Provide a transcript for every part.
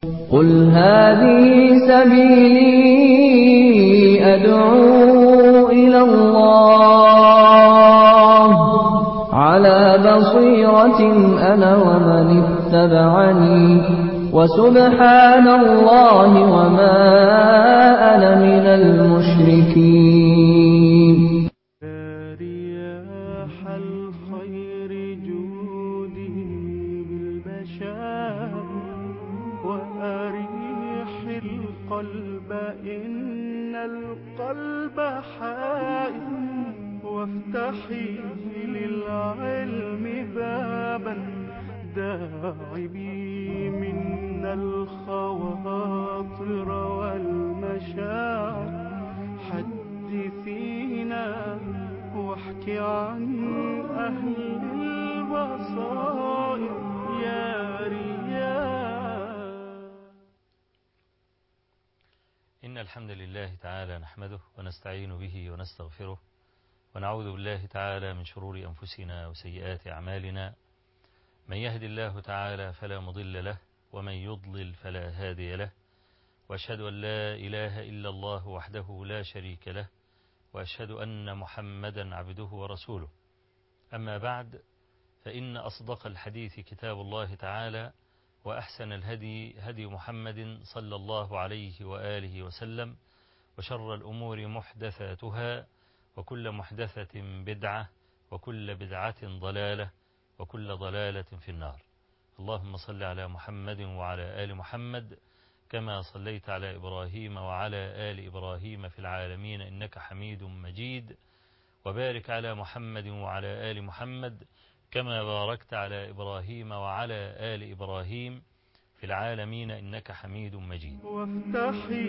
قل هذه سبيلي أدعو إلى الله على بصيرة أنا ومن اتبعني وسبحان الله وما أنا من المشركين رياح الخير جودي بالبشار وأريح القلب إن القلب حائر وافتحي للعلم بابا داعبي من الخواطر والمشاعر حدثينا واحكِ عن أهل البصائر يا رياح إن الحمد لله تعالى نحمده ونستعين به ونستغفره ونعوذ بالله تعالى من شرور أنفسنا وسيئات أعمالنا من يهد الله تعالى فلا مضل له ومن يضلل فلا هادي له وأشهد أن لا إله إلا الله وحده لا شريك له وأشهد أن محمدا عبده ورسوله أما بعد فإن أصدق الحديث كتاب الله تعالى وأحسن الهدي هدي محمد صلى الله عليه وآله وسلم وشر الأمور محدثاتها وكل محدثة بدعة وكل بدعة ضلالة وكل ضلالة في النار اللهم صل على محمد وعلى آل محمد كما صليت على إبراهيم وعلى آل إبراهيم في العالمين إنك حميد مجيد وبارك على محمد وعلى آل محمد كما باركت على إبراهيم وعلى آل إبراهيم في العالمين إنك حميد مجيد وافتحي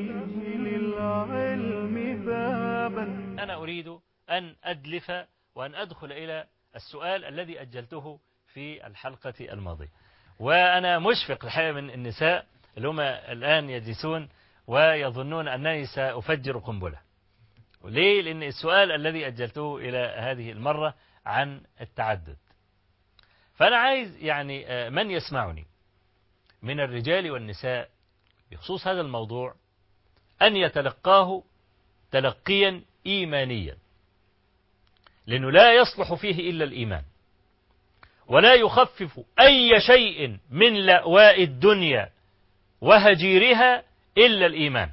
للعلم بابا أنا أريد أن أدلف وأن أدخل إلى السؤال الذي أجلته في الحلقة الماضية وأنا مشفق الحقيقة من النساء اللي هم الآن يجلسون ويظنون أنني سأفجر قنبلة ليه؟ لأن السؤال الذي أجلته إلى هذه المرة عن التعدد فأنا عايز يعني من يسمعني من الرجال والنساء بخصوص هذا الموضوع أن يتلقاه تلقيا إيمانيا لأنه لا يصلح فيه إلا الإيمان ولا يخفف أي شيء من لأواء الدنيا وهجيرها إلا الإيمان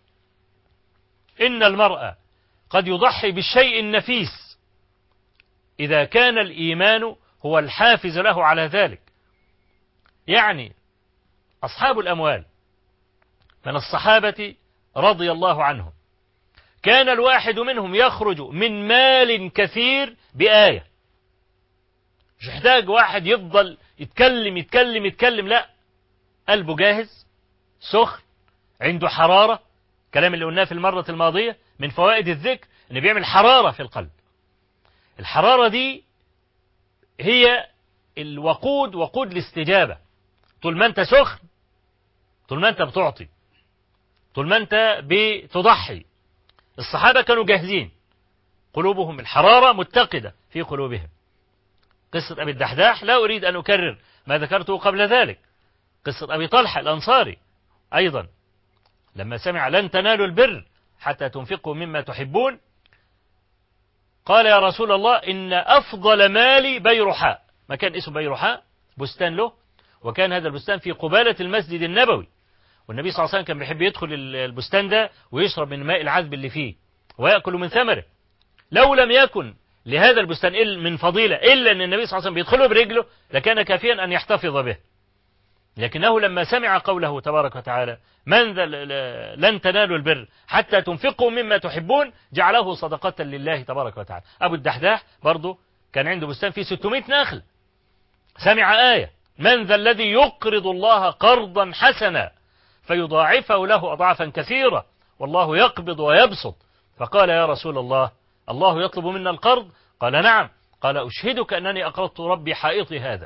إن المرأة قد يضحي بالشيء النفيس إذا كان الإيمان هو الحافز له على ذلك يعني أصحاب الأموال من الصحابة رضي الله عنهم كان الواحد منهم يخرج من مال كثير بآية مش يحتاج واحد يفضل يتكلم يتكلم يتكلم لا قلبه جاهز سخن عنده حرارة كلام اللي قلناه في المرة الماضية من فوائد الذكر ان بيعمل حرارة في القلب الحرارة دي هي الوقود وقود الاستجابة طول ما انت سخن طول ما انت بتعطي طول ما انت بتضحي الصحابة كانوا جاهزين قلوبهم الحرارة متقدة في قلوبهم قصة أبي الدحداح لا أريد أن أكرر ما ذكرته قبل ذلك قصة أبي طلحة الأنصاري أيضا لما سمع لن تنالوا البر حتى تنفقوا مما تحبون قال يا رسول الله إن أفضل مالي بيرحاء ما كان اسمه بيرحاء بستان له وكان هذا البستان في قبالة المسجد النبوي والنبي صلى الله عليه وسلم كان بيحب يدخل البستان ده ويشرب من ماء العذب اللي فيه ويأكل من ثمره لو لم يكن لهذا البستان من فضيلة إلا أن النبي صلى الله عليه وسلم بيدخله برجله لكان كافيا أن يحتفظ به لكنه لما سمع قوله تبارك وتعالى من ذا لن تنالوا البر حتى تنفقوا مما تحبون جعله صدقة لله تبارك وتعالى أبو الدحداح برضه كان عنده بستان فيه 600 نخل سمع آية من ذا الذي يقرض الله قرضا حسنا فيضاعفه له أضعافا كثيرة والله يقبض ويبسط فقال يا رسول الله الله يطلب منا القرض قال نعم قال أشهدك أنني أقرضت ربي حائطي هذا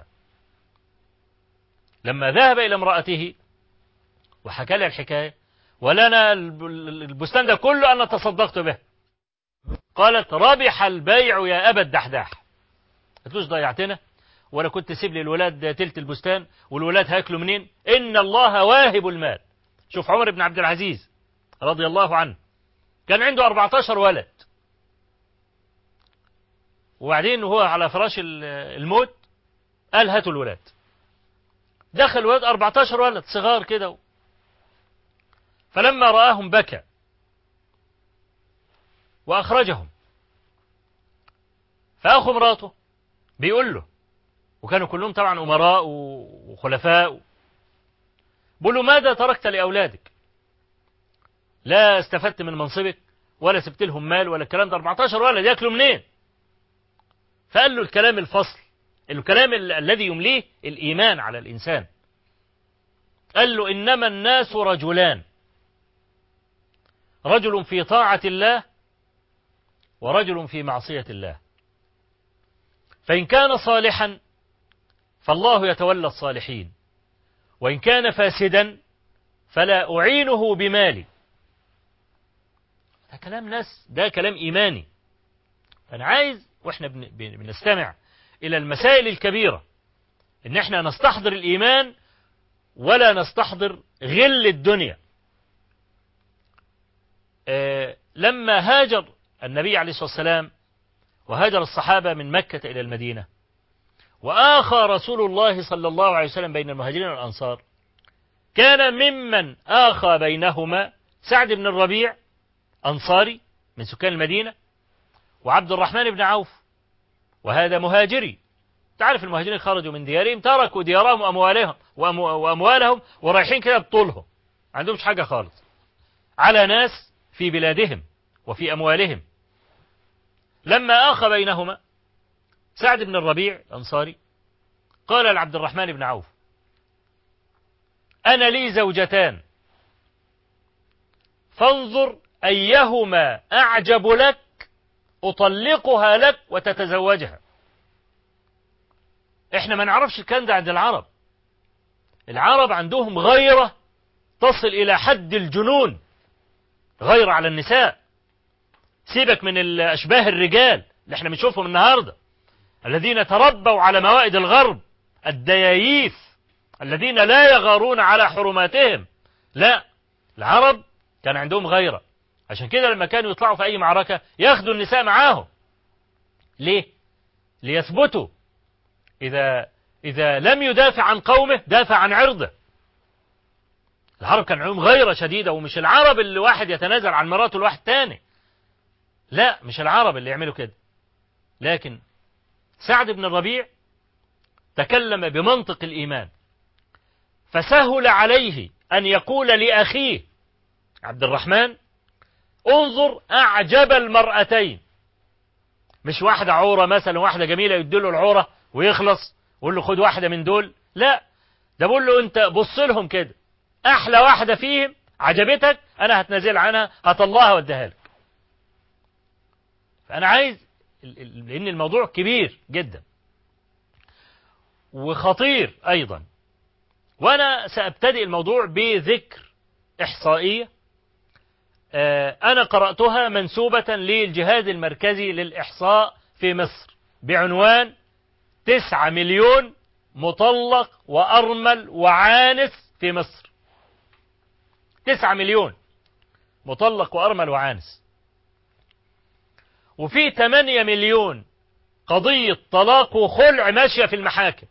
لما ذهب إلى امرأته وحكى لها الحكاية ولنا البستان ده كله أنا تصدقت به قالت ربح البيع يا أبا الدحداح قلتلوش ضيعتنا ولا كنت تسيب لي الولاد تلت البستان والولاد هياكلوا منين إن الله واهب المال شوف عمر بن عبد العزيز رضي الله عنه كان عنده 14 ولد وبعدين وهو على فراش ال- الموت قال هاتوا الولاد دخل الولاد 14 ولد صغار كده فلما رآهم بكى وأخرجهم فأخو مراته بيقول له وكانوا كلهم طبعا أمراء و- وخلفاء بيقول له ماذا تركت لأولادك لا استفدت من منصبك ولا سبت لهم مال ولا الكلام ده 14 ولد ياكلوا منين فقال له الكلام الفصل الكلام ال- الذي يمليه الإيمان على الإنسان قال له إنما الناس رجلان رجل في طاعة الله ورجل في معصية الله فإن كان صالحا فالله يتولى الصالحين وإن كان فاسدا فلا أعينه بمالي ده كلام ناس ده كلام إيماني فأنا عايز وإحنا بن- بن- بنستمع إلى المسائل الكبيرة إن إحنا نستحضر الإيمان ولا نستحضر غل الدنيا آه، لما هاجر النبي عليه الصلاة والسلام وهاجر الصحابة من مكة إلى المدينة وآخى رسول الله صلى الله عليه وسلم بين المهاجرين والأنصار كان ممن آخى بينهما سعد بن الربيع أنصاري من سكان المدينة وعبد الرحمن بن عوف وهذا مهاجري تعرف المهاجرين خرجوا من ديارهم تركوا ديارهم وأموالهم وأمو- وأموالهم ورايحين كده بطولهم ما عندهمش حاجة خالص على ناس في بلادهم وفي أموالهم لما آخى بينهما سعد بن الربيع الأنصاري قال لعبد الرحمن بن عوف أنا لي زوجتان فانظر أيهما أعجب لك أطلقها لك وتتزوجها احنا ما نعرفش الكلام ده عند العرب العرب عندهم غيرة تصل إلى حد الجنون غيرة على النساء سيبك من الأشباه الرجال اللي احنا بنشوفهم النهاردة الذين تربوا على موائد الغرب الدياييف الذين لا يغارون على حرماتهم لا العرب كان عندهم غيرة عشان كده لما كانوا يطلعوا في أي معركة ياخدوا النساء معاهم ليه؟ ليثبتوا إذا إذا لم يدافع عن قومه دافع عن عرضه العرب كان عندهم غيرة شديدة ومش العرب اللي واحد يتنازل عن مراته لواحد تاني لا مش العرب اللي يعملوا كده لكن سعد بن الربيع تكلم بمنطق الإيمان فسهل عليه أن يقول لأخيه عبد الرحمن انظر أعجب المرأتين مش واحدة عورة مثلا واحدة جميلة يديله العورة ويخلص ويقول له خد واحدة من دول لا ده بقول له انت بص لهم كده احلى واحدة فيهم عجبتك انا هتنازل عنها هطلعها واديها لك فانا عايز ال- ال- لان الموضوع كبير جدا وخطير ايضا وانا سابتدئ الموضوع بذكر احصائيه آه، انا قراتها منسوبه للجهاز المركزي للاحصاء في مصر بعنوان تسعة مليون مطلق وأرمل وعانس في مصر تسعة مليون مطلق وأرمل وعانس وفي 8 مليون قضية طلاق وخلع ماشية في المحاكم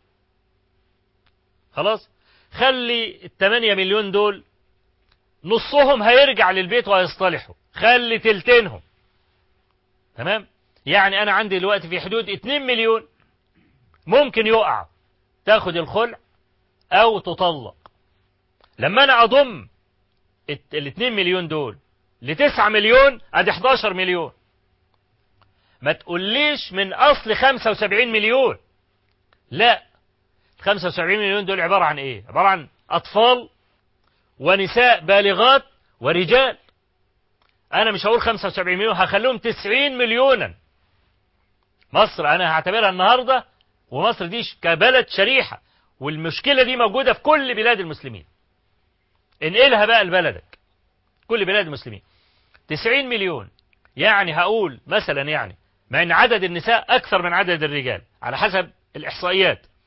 خلاص خلي الثمانية مليون دول نصهم هيرجع للبيت وهيصطلحوا خلي تلتينهم تمام يعني أنا عندي دلوقتي في حدود 2 مليون ممكن يقع تاخد الخلع أو تطلق لما أنا أضم ال 2 مليون دول ل 9 مليون ادي 11 مليون ما تقوليش من اصل 75 مليون لا 75 مليون دول عبارة عن ايه عبارة عن اطفال ونساء بالغات ورجال انا مش هقول 75 مليون هخليهم 90 مليونا مصر انا هعتبرها النهاردة ومصر دي كبلد شريحة والمشكلة دي موجودة في كل بلاد المسلمين انقلها بقى لبلدك كل بلاد المسلمين 90 مليون يعني هقول مثلا يعني مع ان عدد النساء اكثر من عدد الرجال على حسب الاحصائيات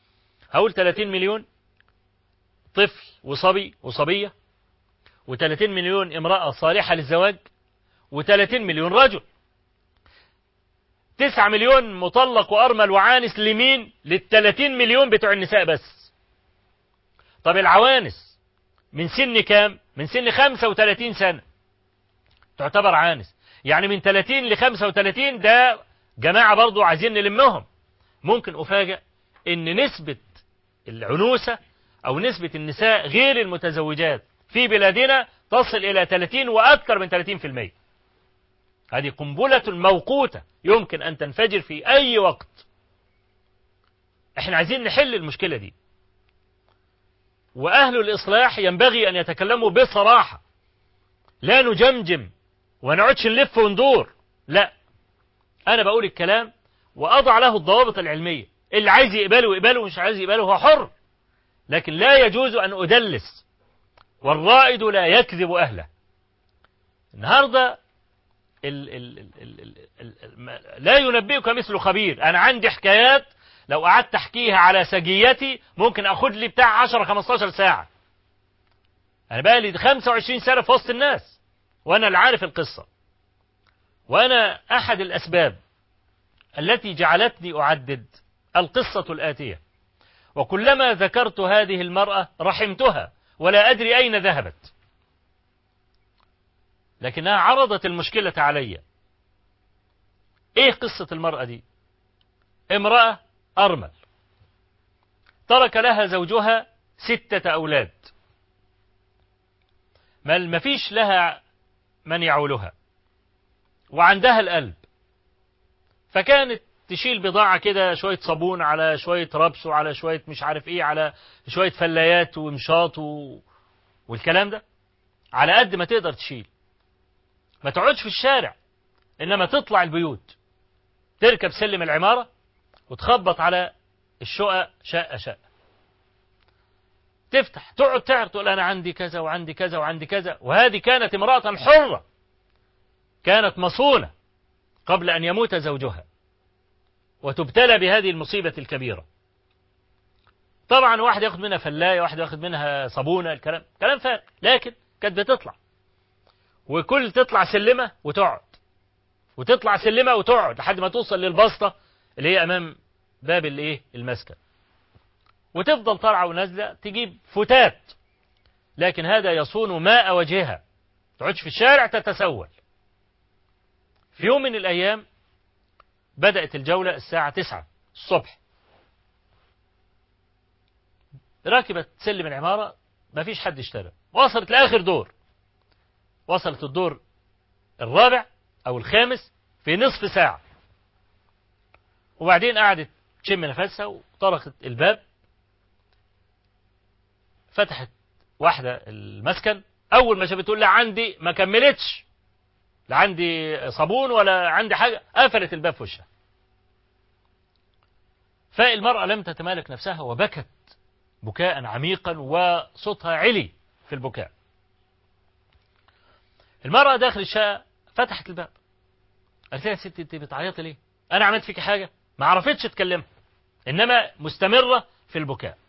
هقول 30 مليون طفل وصبي وصبية و30 مليون امرأة صالحة للزواج و30 مليون رجل 9 مليون مطلق وأرمل وعانس لمين لل30 مليون بتوع النساء بس طب العوانس من سن كام من سن 35 سنة تعتبر عانس يعني من 30 ل 35 ده جماعة برضو عايزين نلمهم ممكن أفاجأ إن نسبة العنوسة أو نسبة النساء غير المتزوجات في بلادنا تصل إلى 30 وأكثر من 30% هذه قنبلة موقوتة يمكن أن تنفجر في أي وقت احنا عايزين نحل المشكلة دي وأهل الإصلاح ينبغي أن يتكلموا بصراحة لا نجمجم ونقعدش نلف وندور لا أنا بقول الكلام وأضع له الضوابط العلمية اللي عايز يقبله يقبله مش عايز يقبله هو حر لكن لا يجوز أن أدلس والرائد لا يكذب أهله النهاردة ال ال ال ال ال ال لا ينبئك مثل خبير أنا عندي حكايات لو قعدت أحكيها على سجيتي ممكن أخد لي بتاع 10 15 ساعة أنا بقى لي 25 سنة في وسط الناس وأنا اللي عارف القصة وأنا أحد الأسباب التي جعلتني أعدد القصة الآتية وكلما ذكرت هذه المرأة رحمتها ولا أدري أين ذهبت لكنها عرضت المشكلة علي إيه قصة المرأة دي امرأة أرمل ترك لها زوجها ستة أولاد بل ما فيش لها من يعولها وعندها القلب فكانت تشيل بضاعة كده شوية صابون على شوية ربس وعلى شوية مش عارف ايه على شوية فلايات ومشاط و... والكلام ده على قد ما تقدر تشيل ما تقعدش في الشارع انما تطلع البيوت تركب سلم العمارة وتخبط على الشقق شقة شقة تفتح تقعد تعرض تقول أنا عندي كذا وعندي كذا وعندي كذا وهذه كانت امرأة حرة كانت مصونة قبل أن يموت زوجها وتبتلى بهذه المصيبة الكبيرة طبعا واحد ياخد منها فلاية واحد ياخد منها صابونة الكلام كلام فارغ لكن كانت بتطلع وكل تطلع سلمة وتقعد وتطلع سلمة وتقعد لحد ما توصل للبسطة اللي هي أمام باب الايه المسكن وتفضل طالعة ونازلة تجيب فتات لكن هذا يصون ماء وجهها تقعدش في الشارع تتسول في يوم من الأيام بدأت الجولة الساعة تسعة الصبح ركبت سلم العمارة ما فيش حد اشترى وصلت لآخر دور وصلت الدور الرابع أو الخامس في نصف ساعة وبعدين قعدت تشم نفسها وطرقت الباب فتحت واحدة المسكن أول ما شافت تقول لها عندي ما كملتش لا عندي صابون ولا عندي حاجة قفلت الباب في وشها فالمرأة لم تتمالك نفسها وبكت بكاء عميقا وصوتها علي في البكاء المرأة داخل الشقة فتحت الباب قالت لها يا ستي انت بتعيطي ليه؟ أنا عملت فيك حاجة؟ ما عرفتش تكلمها إنما مستمرة في البكاء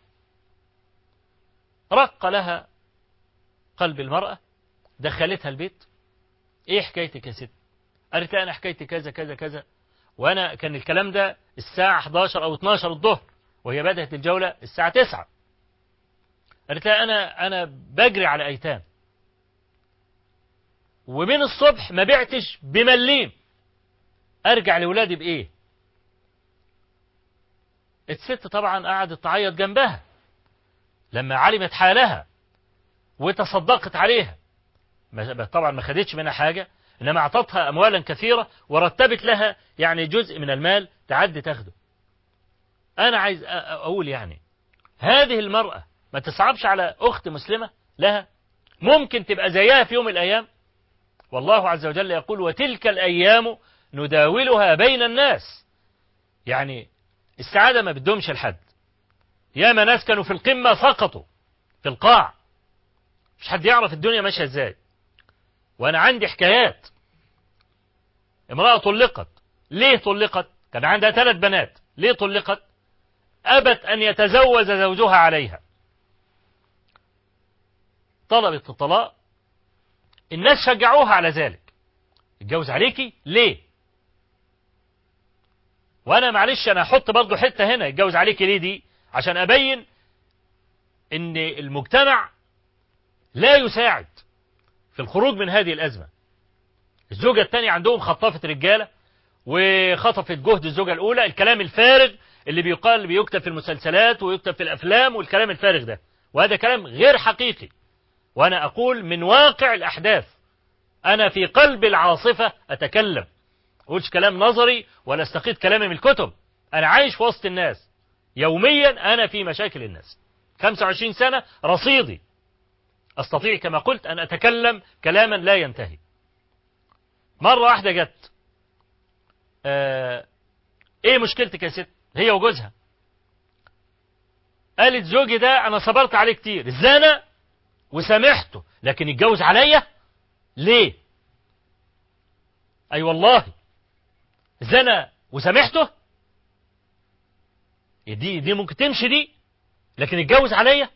رق لها قلب المرأة دخلتها البيت ايه حكايتك يا ست قالت لها انا حكايتي كذا كذا كذا وانا كان الكلام ده الساعة 11 او 12 الظهر وهي بدأت الجولة الساعة 9 قالت لها انا انا بجري على ايتام ومن الصبح ما بعتش بمليم ارجع لاولادي بايه الست طبعا قعدت تعيط جنبها لما علمت حالها وتصدقت عليها طبعا ما خدتش منها حاجة إنما أعطتها أموالا كثيرة ورتبت لها يعني جزء من المال تعدي تاخده أنا عايز أقول يعني هذه المرأة ما تصعبش على أخت مسلمة لها ممكن تبقى زيها في يوم من الأيام والله عز وجل يقول وتلك الأيام نداولها بين الناس يعني السعادة ما بدهمش لحد ياما ناس كانوا في القمة سقطوا في القاع مش حد يعرف الدنيا ماشية ازاي وانا عندي حكايات امرأة طلقت ليه طلقت كان عندها ثلاث بنات ليه طلقت أبت أن يتزوج زوجها عليها طلبت الطلاق الناس شجعوها على ذلك اتجوز عليكي ليه وانا معلش انا هحط برضو حته هنا اتجوز عليكي ليه دي عشان ابين ان المجتمع لا يساعد في الخروج من هذه الازمه الزوجه الثانيه عندهم خطفت رجاله وخطفت جهد الزوجه الاولى الكلام الفارغ اللي بيقال بيكتب في المسلسلات ويكتب في الافلام والكلام الفارغ ده وهذا كلام غير حقيقي وانا اقول من واقع الاحداث انا في قلب العاصفه اتكلم أقولش كلام نظري ولا استقيد كلامي من الكتب أنا عايش في وسط الناس يوميا أنا في مشاكل الناس 25 سنة رصيدي أستطيع كما قلت أن أتكلم كلاما لا ينتهي مرة واحدة جت آه إيه مشكلتك يا ست هي وجوزها قالت زوجي ده أنا صبرت عليه كتير زنا وسامحته لكن يتجوز عليا ليه أي أيوة والله زنى وسامحته دي دي ممكن تمشي دي لكن اتجوز عليا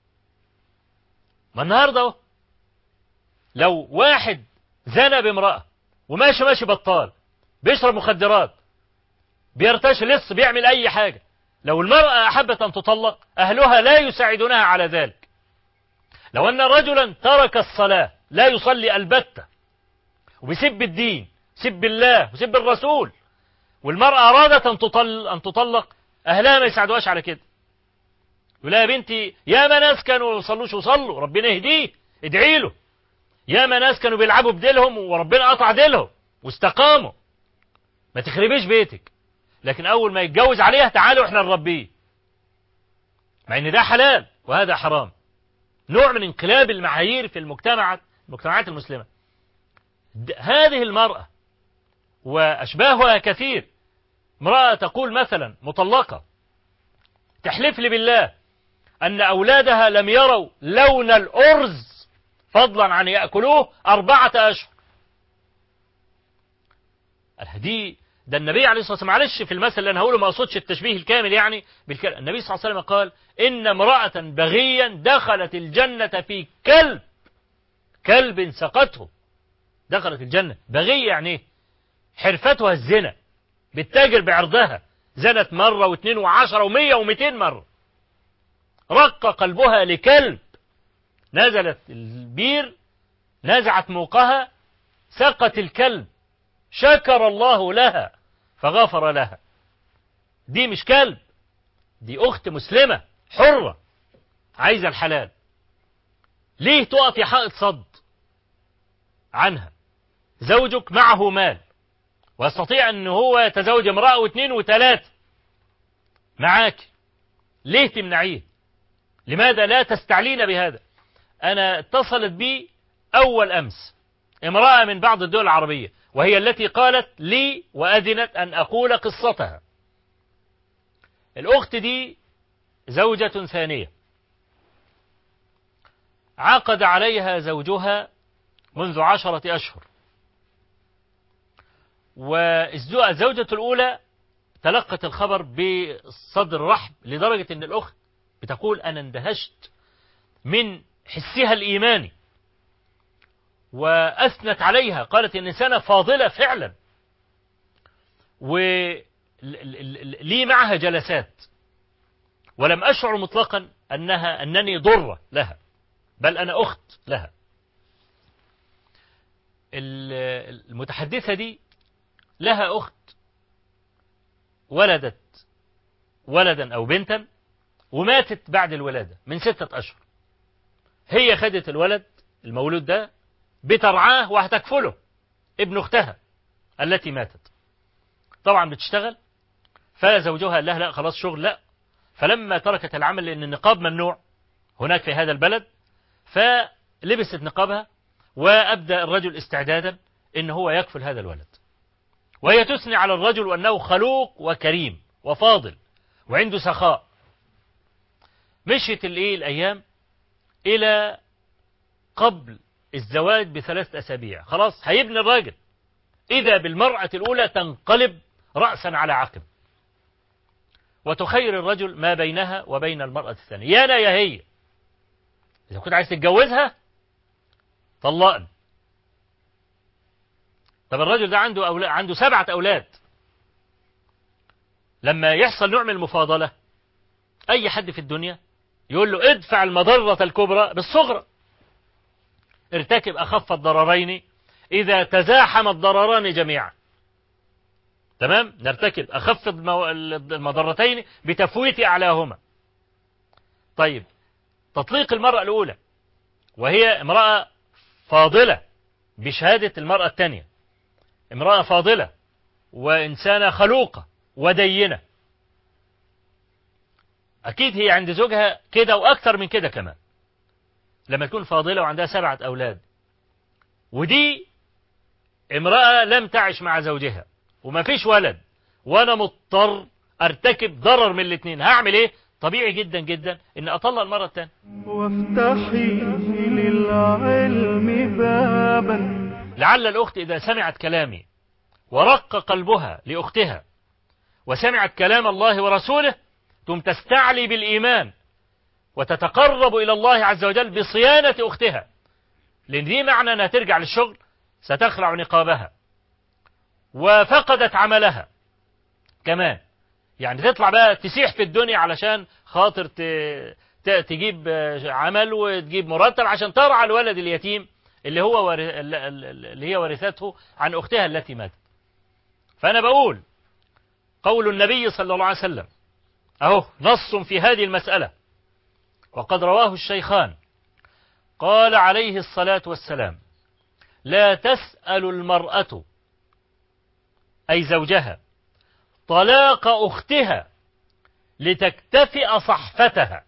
ما النهارده اهو لو واحد زنى بامرأة وماشي ماشي بطال بيشرب مخدرات بيرتش لص بيعمل أي حاجة لو المرأة أحبت أن تطلق أهلها لا يساعدونها على ذلك لو أن رجلا ترك الصلاة لا يصلي البتة وبيسب الدين سب الله وسب الرسول والمرأة أرادت أن تطلق, أن تطلق أهلها ما يساعدوهاش على كده يقول يا بنتي يا ما ناس كانوا يصلوش وصلوا ربنا يهديه ادعي له يا ما ناس كانوا بيلعبوا بديلهم وربنا قطع ديلهم واستقاموا ما تخربيش بيتك لكن أول ما يتجوز عليها تعالوا احنا نربيه مع ان ده حلال وهذا حرام نوع من انقلاب المعايير في المجتمعات المجتمعات المسلمة هذه المرأة وأشباهها كثير امرأة تقول مثلا مطلقة تحلف لي بالله أن أولادها لم يروا لون الأرز فضلا عن يأكلوه أربعة أشهر دي ده النبي عليه الصلاة والسلام معلش في المثل اللي أنا هقوله ما أقصدش التشبيه الكامل يعني بالكلام النبي صلى الله عليه وسلم قال إن امرأة بغيا دخلت الجنة في كلب كلب سقته دخلت الجنة بغي يعني ايه حرفتها الزنا بالتاجر بعرضها زنت مرة واثنين وعشرة ومية ومئتين مرة رق قلبها لكلب نزلت البير نزعت موقها سقت الكلب شكر الله لها فغفر لها دي مش كلب دي أخت مسلمة حرة عايزة الحلال ليه تقف يا حائط صد عنها زوجك معه مال ويستطيع ان هو يتزوج امرأة واثنين وثلاثة معاك ليه تمنعيه لماذا لا تستعلين بهذا انا اتصلت بي اول امس امرأة من بعض الدول العربية وهي التي قالت لي وأذنت أن أقول قصتها الأخت دي زوجة ثانية عقد عليها زوجها منذ عشرة أشهر والزوجة الأولى تلقت الخبر بصدر رحب لدرجة أن الأخت بتقول أنا اندهشت من حسها الإيماني وأثنت عليها قالت إن إنسانة فاضلة فعلا ولي معها جلسات ولم أشعر مطلقا أنها أنني ضرة لها بل أنا أخت لها المتحدثة دي لها أخت ولدت ولدا أو بنتا وماتت بعد الولادة من ستة أشهر هي خدت الولد المولود ده بترعاه وهتكفله ابن أختها التي ماتت طبعا بتشتغل فزوجها قال لها لا خلاص شغل لا فلما تركت العمل لأن النقاب ممنوع هناك في هذا البلد فلبست نقابها وأبدأ الرجل استعدادا إن هو يكفل هذا الولد وهي تثني على الرجل أنه خلوق وكريم وفاضل وعنده سخاء مشيت الايه الأيام إلى قبل الزواج بثلاث أسابيع خلاص هيبني الراجل إذا بالمرأة الأولى تنقلب رأسا على عقب وتخير الرجل ما بينها وبين المرأة الثانية يا أنا يا هي إذا كنت عايز تتجوزها طلقني طب الرجل ده عنده أولاد عنده سبعة أولاد لما يحصل نوع من المفاضلة أي حد في الدنيا يقول له ادفع المضرة الكبرى بالصغرى ارتكب أخف الضررين إذا تزاحم الضرران جميعا تمام نرتكب أخف المو- المضرتين بتفويت أعلاهما طيب تطليق المرأة الأولى وهي امرأة فاضلة بشهادة المرأة الثانية امرأة فاضلة وإنسانة خلوقة ودينة أكيد هي عند زوجها كده وأكثر من كده كمان لما تكون فاضلة وعندها سبعة أولاد ودي امرأة لم تعش مع زوجها وما فيش ولد وأنا مضطر أرتكب ضرر من الاثنين هعمل إيه؟ طبيعي جدا جدا إن أطلق المرة الثانية وافتحي للعلم بابا لعل الأخت إذا سمعت كلامي ورق قلبها لأختها وسمعت كلام الله ورسوله ثم تستعلي بالإيمان وتتقرب إلى الله عز وجل بصيانة أختها لأن دي معنى أنها ترجع للشغل ستخلع نقابها وفقدت عملها كمان يعني تطلع بقى تسيح في الدنيا علشان خاطر ت... ت... تجيب عمل وتجيب مرتب عشان ترعى الولد اليتيم اللي هو ور... اللي هي ورثته عن أختها التي ماتت فأنا بقول قول النبي صلى الله عليه وسلم أهو نص في هذه المسألة وقد رواه الشيخان قال عليه الصلاة والسلام لا تسأل المرأة أي زوجها طلاق أختها لتكتفئ صحفتها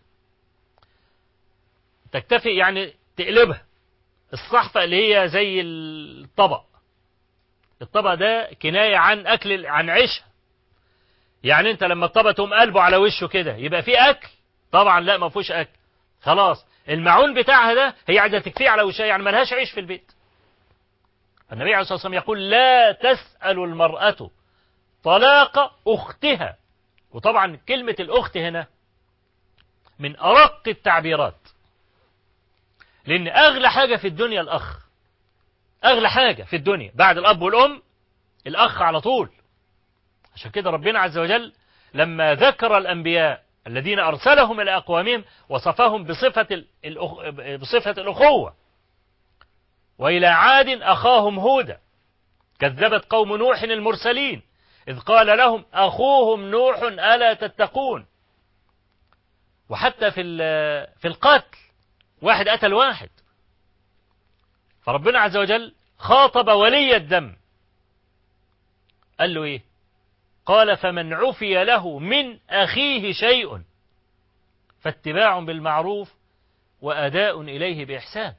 تكتفئ يعني تقلبها الصحفة اللي هي زي الطبق الطبق ده كناية عن أكل عن عيشها يعني انت لما الطبق تقوم قلبه على وشه كده يبقى فيه أكل طبعا لا ما فيهوش أكل خلاص المعون بتاعها ده هي عايزة تكفيه على وشها يعني ملهاش عيش في البيت النبي عليه الصلاة والسلام يقول لا تسأل المرأة طلاق أختها وطبعا كلمة الأخت هنا من أرق التعبيرات لأن أغلى حاجة في الدنيا الأخ أغلى حاجة في الدنيا بعد الأب والأم الأخ على طول عشان كده ربنا عز وجل لما ذكر الأنبياء الذين أرسلهم إلى أقوامهم وصفهم بصفة الأخ... بصفة الأخوة وإلى عاد أخاهم هودا كذبت قوم نوح المرسلين إذ قال لهم أخوهم نوح ألا تتقون وحتى في في القتل واحد قتل واحد فربنا عز وجل خاطب ولي الدم قال له إيه قال فمن عفي له من أخيه شيء فاتباع بالمعروف وأداء إليه بإحسان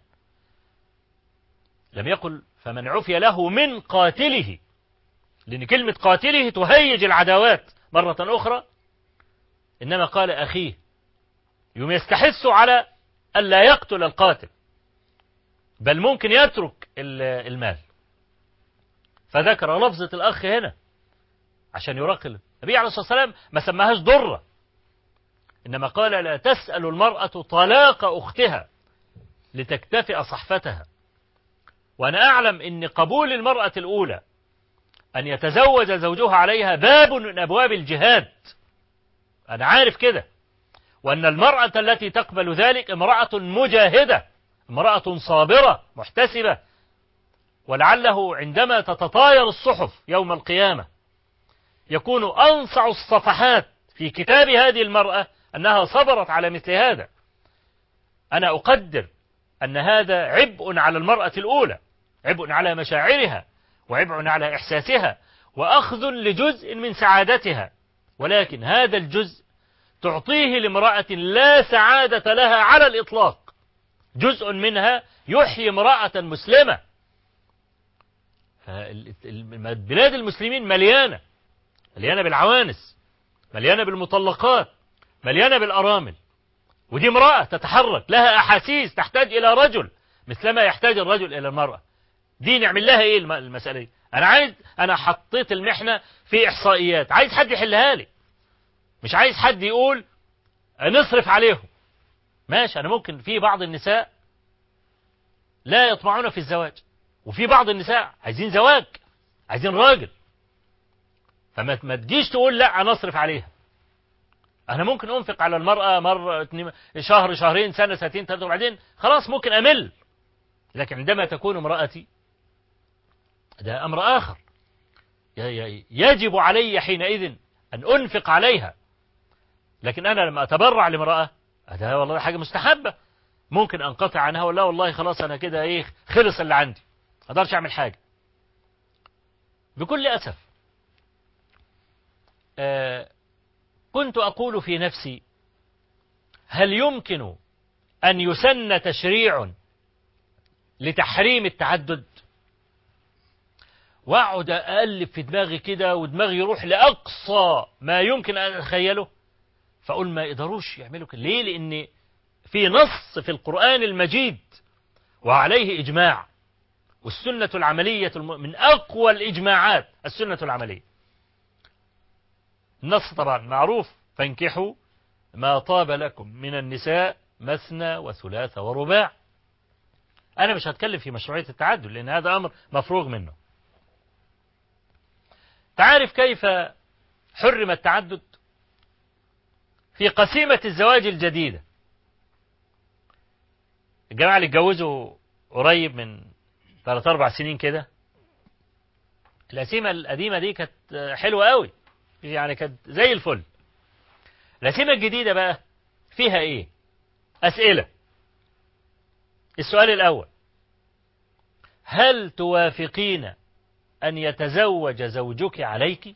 لم يقل فمن عفي له من قاتله لأن كلمة قاتله تهيج العداوات مرة أخرى إنما قال أخيه يوم يستحث على ألا يقتل القاتل بل ممكن يترك المال فذكر لفظة الأخ هنا عشان يراقل النبي عليه الصلاة والسلام ما سماهاش ضرة إنما قال لا تسأل المرأة طلاق أختها لتكتفئ صحفتها وأنا أعلم أن قبول المرأة الأولى أن يتزوج زوجها عليها باب من أبواب الجهاد أنا عارف كده وأن المرأة التي تقبل ذلك امرأة مجاهدة امرأة صابرة محتسبة ولعله عندما تتطاير الصحف يوم القيامة يكون أنصع الصفحات في كتاب هذه المرأة أنها صبرت على مثل هذا أنا أقدر أن هذا عبء على المرأة الأولى عبء على مشاعرها وعبء على إحساسها وأخذ لجزء من سعادتها ولكن هذا الجزء تعطيه لامرأة لا سعادة لها على الإطلاق جزء منها يحيي امرأة مسلمة بلاد المسلمين مليانة مليانة بالعوانس مليانة بالمطلقات مليانة بالأرامل ودي امرأة تتحرك لها أحاسيس تحتاج إلى رجل مثلما يحتاج الرجل إلى المرأة دي نعمل لها إيه المسألة دي أنا عايز أنا حطيت المحنة في إحصائيات عايز حد يحلها لي مش عايز حد يقول نصرف عليهم ماشي أنا ممكن في بعض النساء لا يطمعون في الزواج وفي بعض النساء عايزين زواج عايزين راجل فما ما تجيش تقول لا أنا أصرف عليها أنا ممكن أنفق على المرأة مرة اتنين- شهر شهرين سنة سنتين ثلاثة وبعدين خلاص ممكن أمل لكن عندما تكون امرأتي ده أمر آخر ي- ي- يجب علي حينئذ أن أنفق عليها لكن أنا لما أتبرع لامرأة ده والله حاجة مستحبة ممكن أنقطع عنها ولا والله خلاص أنا كده إيه خلص اللي عندي ما أقدرش أعمل حاجة بكل أسف آه كنت أقول في نفسي هل يمكن أن يسن تشريع لتحريم التعدد واقعد اقلب في دماغي كده ودماغي يروح لاقصى ما يمكن ان اتخيله فاقول ما يقدروش يعملوا كده ليه لان في نص في القران المجيد وعليه اجماع والسنه العمليه الم- من اقوى الاجماعات السنه العمليه النص طبعا معروف فانكحوا ما طاب لكم من النساء مثنى وثلاث ورباع أنا مش هتكلم في مشروعية التعدد لأن هذا أمر مفروغ منه تعرف كيف حرم التعدد في قسيمة الزواج الجديدة الجماعة اللي اتجوزوا قريب من ثلاث أربع سنين كده القسيمة القديمة دي كانت حلوة قوي يعني كانت زي الفل القسيمة الجديدة بقى فيها ايه أسئلة السؤال الأول هل توافقين أن يتزوج زوجك عليك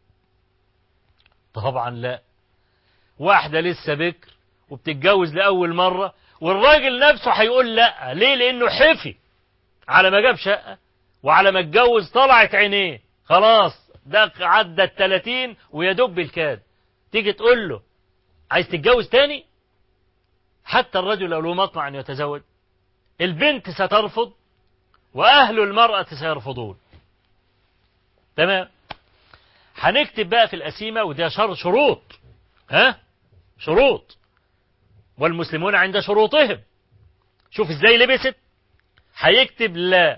طبعا لا واحدة لسه بكر وبتتجوز لأول مرة والراجل نفسه هيقول لا ليه لأنه حفي على ما جاب شقة وعلى ما اتجوز طلعت عينيه خلاص ده عدى التلاتين ويدب الكاد تيجي تقول له عايز تتجوز تاني حتى الرجل لو له مطمع أن يتزوج البنت سترفض وأهل المرأة سيرفضون تمام هنكتب بقى في القسيمة وده شر شروط ها شروط والمسلمون عند شروطهم شوف ازاي لبست هيكتب لا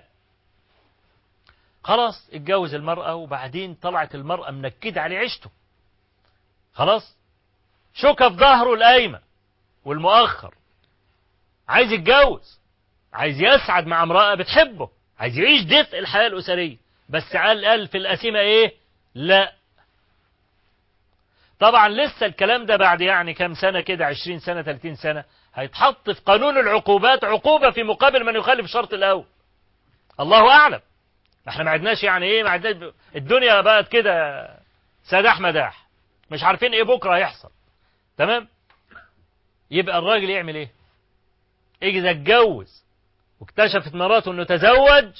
خلاص اتجوز المرأة وبعدين طلعت المرأة منكدة عليه عيشته خلاص شوكة في ظهره القايمة والمؤخر عايز يتجوز عايز يسعد مع امرأة بتحبه عايز يعيش دفء الحياة الأسرية بس قال قال في القسيمة ايه لا طبعا لسه الكلام ده بعد يعني كام سنة كده عشرين سنة ثلاثين سنة هيتحط في قانون العقوبات عقوبة في مقابل من يخالف الشرط الأول الله أعلم احنا ما عدناش يعني ايه ما عدناش الدنيا بقت كده سداح مداح مش عارفين ايه بكرة هيحصل تمام يبقى الراجل يعمل ايه اذا اتجوز واكتشفت مراته انه تزوج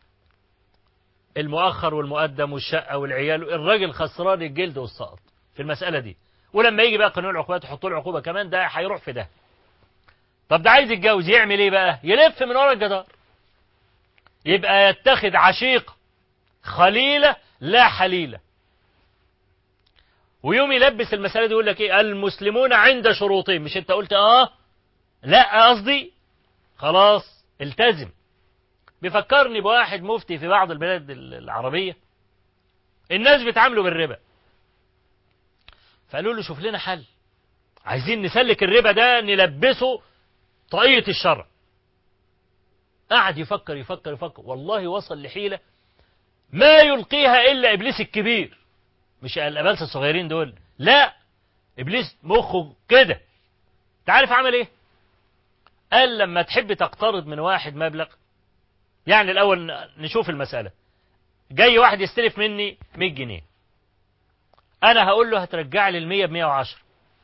المؤخر والمقدم والشقة والعيال الراجل خسران الجلد والسقط في المسألة دي ولما يجي بقى قانون العقوبات يحط له عقوبة كمان ده هيروح في ده طب ده عايز يتجوز يعمل ايه بقى يلف من ورا الجدار يبقى يتخذ عشيقة خليلة لا حليلة ويوم يلبس المسألة دي يقول لك ايه المسلمون عند شروطهم مش انت قلت اه لا قصدي خلاص التزم بيفكرني بواحد مفتي في بعض البلاد العربية الناس بيتعاملوا بالربا فقالوا له شوف لنا حل عايزين نسلك الربا ده نلبسه طاقية الشرع قعد يفكر يفكر يفكر والله وصل لحيلة ما يلقيها إلا إبليس الكبير مش الأبالسة الصغيرين دول لا إبليس مخه كده تعرف عمل إيه قال لما تحب تقترض من واحد مبلغ يعني الأول نشوف المسألة جاي واحد يستلف مني 100 جنيه أنا هقول له هترجع لي المية بمية وعشرة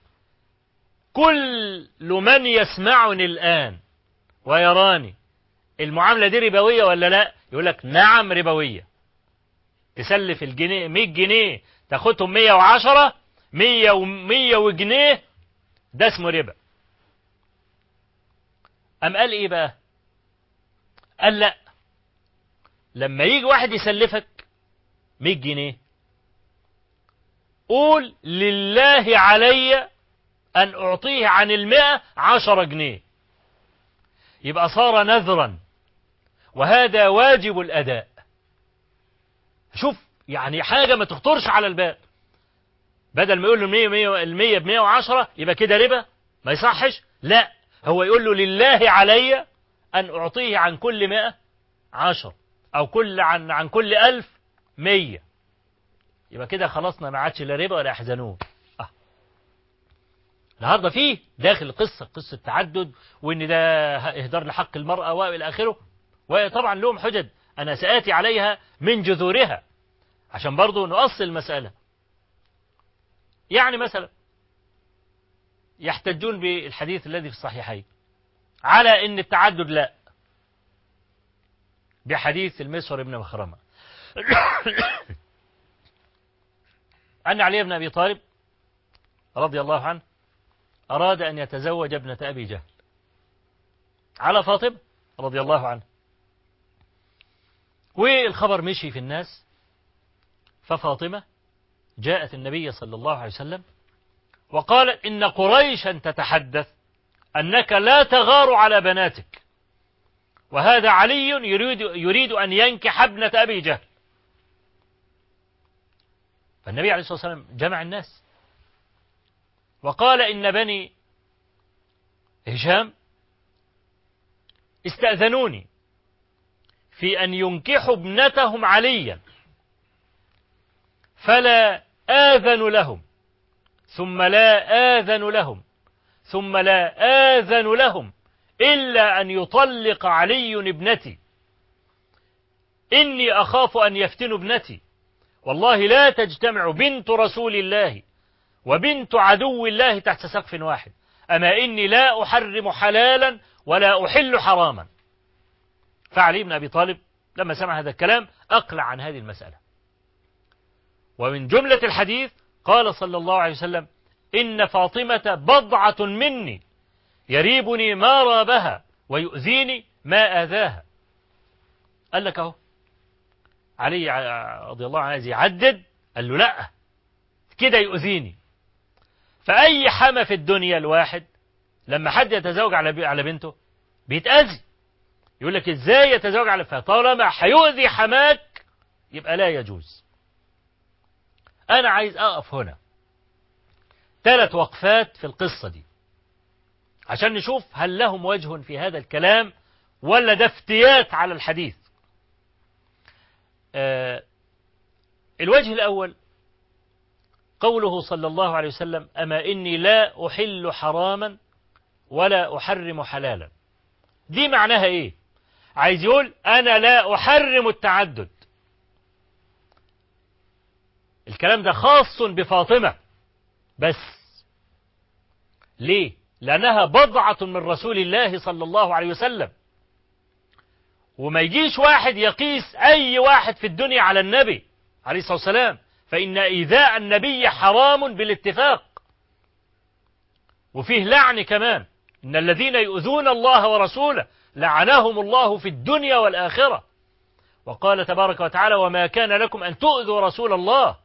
كل من يسمعني الآن ويراني المعاملة دي ربوية ولا لا يقول لك نعم ربوية تسلف الجنيه 100 جنيه تاخدهم 110 100 و100 وجنيه ده اسمه ربا أم قال إيه بقى قال لا لما يجي واحد يسلفك 100 جنيه قول لله علي أن أعطيه عن المئة عشر جنيه يبقى صار نذرا وهذا واجب الأداء شوف يعني حاجة ما تخطرش على البال بدل ما يقول له المية, مية, المية بمية وعشرة يبقى كده ربا ما يصحش لا هو يقول له لله علي أن أعطيه عن كل مئة عشر أو كل عن عن كل ألف مية يبقى كده خلصنا ما عادش لا ربا ولا يحزنون آه. النهارده فيه داخل القصة قصة تعدد وإن ده إهدار لحق المرأة وإلى آخره وطبعا لهم حجج أنا سآتي عليها من جذورها عشان برضو نؤصل المسألة يعني مثلا يحتجون بالحديث الذي في الصحيحين على ان التعدد لا بحديث المسور بن مخرمة أن علي بن أبي طالب رضي الله عنه أراد أن يتزوج ابنة أبي جهل على فاطمة رضي الله عنه والخبر مشي في الناس ففاطمة جاءت النبي صلى الله عليه وسلم وقالت إن قريشا تتحدث أنك لا تغار على بناتك وهذا علي يريد, يريد أن ينكح ابنة أبي جهل فالنبي عليه الصلاة والسلام جمع الناس وقال إن بني هشام استأذنوني في أن ينكحوا ابنتهم عليا فلا آذن لهم ثم لا آذن لهم ثم لا آذن لهم إلا أن يطلق علي ابنتي إني أخاف أن يفتنوا ابنتي والله لا تجتمع بنت رسول الله وبنت عدو الله تحت سقف واحد أما إني لا أحرم حلالا ولا أحل حراما فعلي بن أبي طالب لما سمع هذا الكلام أقلع عن هذه المسألة ومن جملة الحديث قال صلى الله عليه وسلم إن فاطمة بضعة مني يريبني ما رابها ويؤذيني ما آذاها قال لك أهو علي رضي الله عنه عايز يعدد قال له لا كده يؤذيني فأي حما في الدنيا الواحد لما حد يتزوج على على بنته بيتأذي يقول لك ازاي يتزوج على فطالما هيؤذي حماك يبقى لا يجوز أنا عايز أقف هنا ثلاث وقفات في القصة دي عشان نشوف هل لهم وجه في هذا الكلام ولا ده افتيات على الحديث آه الوجه الأول قوله صلى الله عليه وسلم أما إني لا أحل حراما ولا أحرم حلالا دي معناها إيه عايز يقول أنا لا أحرم التعدد الكلام ده خاص بفاطمة بس ليه لأنها بضعة من رسول الله صلى الله عليه وسلم وما يجيش واحد يقيس أي واحد في الدنيا على النبي عليه الصلاة والسلام فإن إيذاء النبي حرام بالاتفاق وفيه لعن كمان إن الذين يؤذون الله ورسوله لعنهم الله في الدنيا والآخرة وقال تبارك وتعالى وما كان لكم أن تؤذوا رسول الله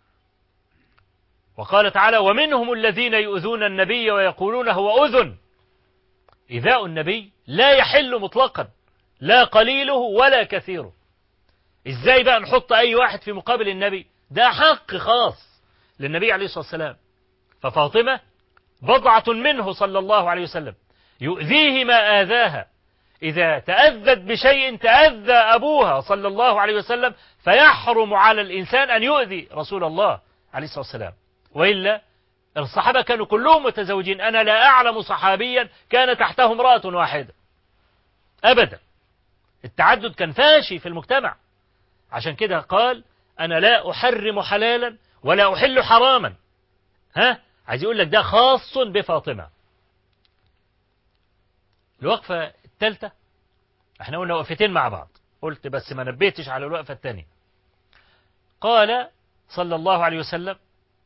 وقال تعالى ومنهم الذين يؤذون النبي ويقولون هو أذن إيذاء النبي لا يحل مطلقا لا قليله ولا كثيره ازاي بقى نحط اي واحد في مقابل النبي ده حق خاص للنبي عليه الصلاة والسلام ففاطمة بضعة منه صلى الله عليه وسلم يؤذيه ما آذاها إذا تأذت بشيء تأذى أبوها صلى الله عليه وسلم فيحرم على الإنسان أن يؤذي رسول الله عليه الصلاة والسلام وإلا الصحابة كانوا كلهم متزوجين أنا لا أعلم صحابيا كان تحته امرأة واحدة أبدا التعدد كان فاشي في المجتمع عشان كده قال أنا لا أحرم حلالا ولا أحل حراما ها عايز يقول لك ده خاص بفاطمة الوقفة الثالثة احنا قلنا وقفتين مع بعض قلت بس ما نبيتش على الوقفة الثانية قال صلى الله عليه وسلم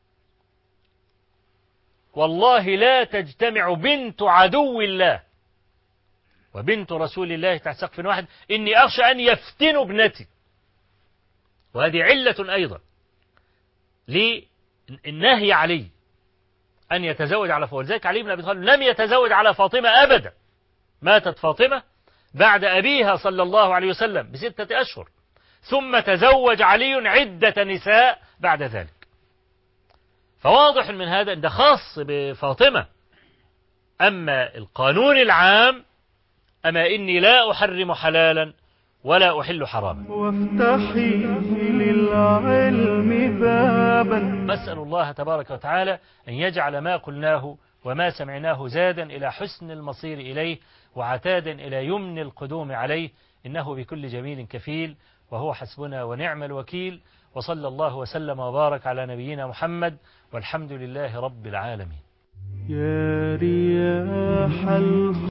والله لا تجتمع بنت عدو الله وبنت رسول الله تحت سقف واحد إني أخشى أن يفتنوا ابنتي وهذه علة أيضا ليه؟ النهي علي أن يتزوج على فاطمة ولذلك علي بن أبي طالب لم يتزوج على فاطمة أبدا ماتت فاطمة بعد أبيها صلى الله عليه وسلم بستة أشهر ثم تزوج علي عدة نساء بعد ذلك فواضح من هذا أن ده خاص بفاطمة أما القانون العام أما إني لا أحرم حلالا ولا أحل حراما وافتحي للعلم بابا نسأل الله تبارك وتعالى أن يجعل ما قلناه وما سمعناه زادا إلى حسن المصير إليه وعتادا إلى يمن القدوم عليه إنه بكل جميل كفيل وهو حسبنا ونعم الوكيل وصلى الله وسلم وبارك على نبينا محمد والحمد لله رب العالمين يا رياح الخ